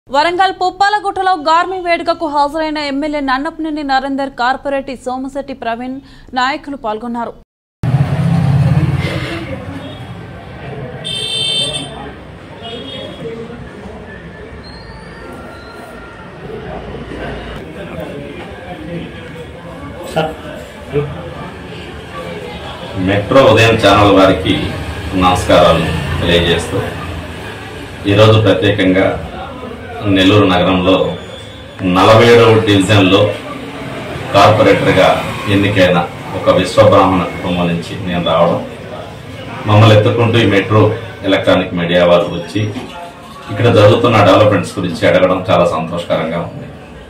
వరంగల్ పుప్పాలగుట్టలో గార్మి వేడుకకు హాజరైన ఎమ్మెల్యే నన్నపనేని నరేందర్ కార్పొరేటి సోమశెట్టి ప్రవీణ్ నాయకులు పాల్గొన్నారు మెట్రో ఉదయం ఛానల్ వారికి నమస్కారాలు తెలియజేస్తూ ఈరోజు ప్రత్యేకంగా నెల్లూరు నగరంలో నలభై ఏడవ డివిజన్లో కార్పొరేటర్గా ఎన్నికైన ఒక విశ్వబ్రాహ్మణ కుటుంబం నుంచి నేను రావడం మమ్మల్ని ఎత్తుకుంటూ ఈ మెట్రో ఎలక్ట్రానిక్ మీడియా వారు వచ్చి ఇక్కడ జరుగుతున్న డెవలప్మెంట్స్ గురించి అడగడం చాలా సంతోషకరంగా ఉంది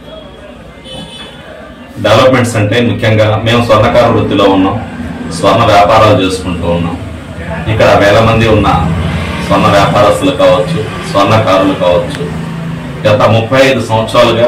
డెవలప్మెంట్స్ అంటే ముఖ్యంగా మేము స్వర్ణకార వృత్తిలో ఉన్నాం స్వర్ణ వ్యాపారాలు చేసుకుంటూ ఉన్నాం ఇక్కడ వేల మంది ఉన్న స్వర్ణ వ్యాపారస్తులు కావచ్చు స్వర్ణకారులు కావచ్చు గత ముప్పై ఐదు సంవత్సరాలుగా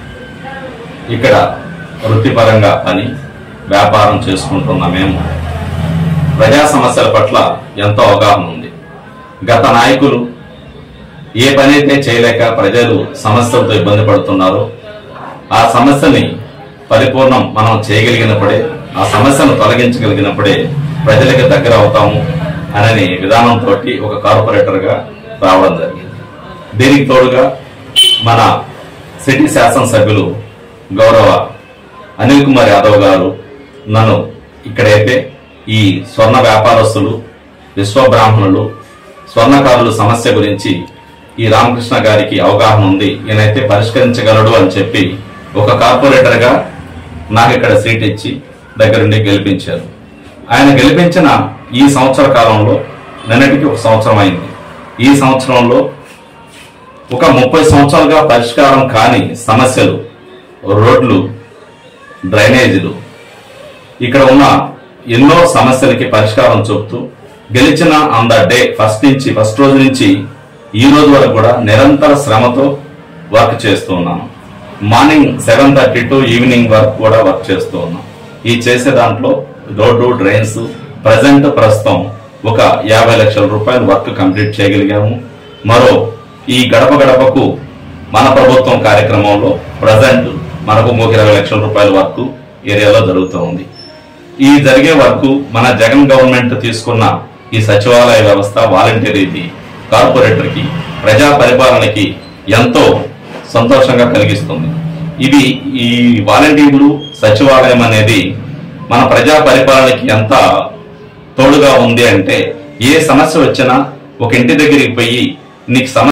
ఇక్కడ వృత్తిపరంగా పని వ్యాపారం చేసుకుంటున్న మేము ప్రజా సమస్యల పట్ల ఎంతో అవగాహన ఉంది గత నాయకులు ఏ పని అయితే చేయలేక ప్రజలు సమస్యలతో ఇబ్బంది పడుతున్నారో ఆ సమస్యని పరిపూర్ణం మనం చేయగలిగినప్పుడే ఆ సమస్యను తొలగించగలిగినప్పుడే ప్రజలకు దగ్గర అవుతాము అనే విధానంతో ఒక కార్పొరేటర్ గా రావడం జరిగింది దీనికి తోడుగా మన సిటీ శాసనసభ్యులు గౌరవ అనిల్ కుమార్ యాదవ్ గారు నన్ను ఇక్కడైతే ఈ స్వర్ణ వ్యాపారస్తులు విశ్వబ్రాహ్మణులు స్వర్ణకారుల సమస్య గురించి ఈ రామకృష్ణ గారికి అవగాహన ఉంది ఈయనైతే పరిష్కరించగలడు అని చెప్పి ఒక కార్పొరేటర్ గా నాకు ఇక్కడ సీట్ ఇచ్చి దగ్గరుండి గెలిపించారు ఆయన గెలిపించిన ఈ సంవత్సర కాలంలో నిన్నటికి ఒక సంవత్సరం అయింది ఈ సంవత్సరంలో ఒక ముప్పై సంవత్సరాలుగా పరిష్కారం కాని సమస్యలు రోడ్లు డ్రైనేజీలు ఇక్కడ ఉన్న ఎన్నో సమస్యలకి పరిష్కారం చూపుతూ గెలిచిన ఆన్ ద డే ఫస్ట్ నుంచి ఫస్ట్ రోజు నుంచి ఈ రోజు వరకు కూడా నిరంతర శ్రమతో వర్క్ చేస్తూ ఉన్నాను morning seven thirty to evening work కూడా వర్క్ చేస్తూ ఉన్నాం ఈ చేసే దాంట్లో రోడ్డు డ్రైన్స్ ప్రజెంట్ ప్రస్తుతం ఒక యాభై లక్షల రూపాయల వర్క్ కంప్లీట్ చేయగలిగాము మరో ఈ గడప గడపకు మన ప్రభుత్వం కార్యక్రమంలో ప్రజెంట్ మనకు ఒక ఇరవై లక్షల రూపాయల వర్క్ ఏరియాలో జరుగుతూ ఉంది ఈ జరిగే వర్క్ మన జగన్ గవర్నమెంట్ తీసుకున్న ఈ సచివాలయ వ్యవస్థ వాలంటీరీది కార్పొరేటర్ కి ప్రజా పరిపాలనకి ఎంతో సంతోషంగా కలిగిస్తుంది ఇది ఈ వాలంటీర్లు సచివాలయం అనేది మన ప్రజా పరిపాలనకి ఎంత తోడుగా ఉంది అంటే ఏ సమస్య వచ్చినా ఒక ఇంటి దగ్గరికి పోయి నీకు సమస్య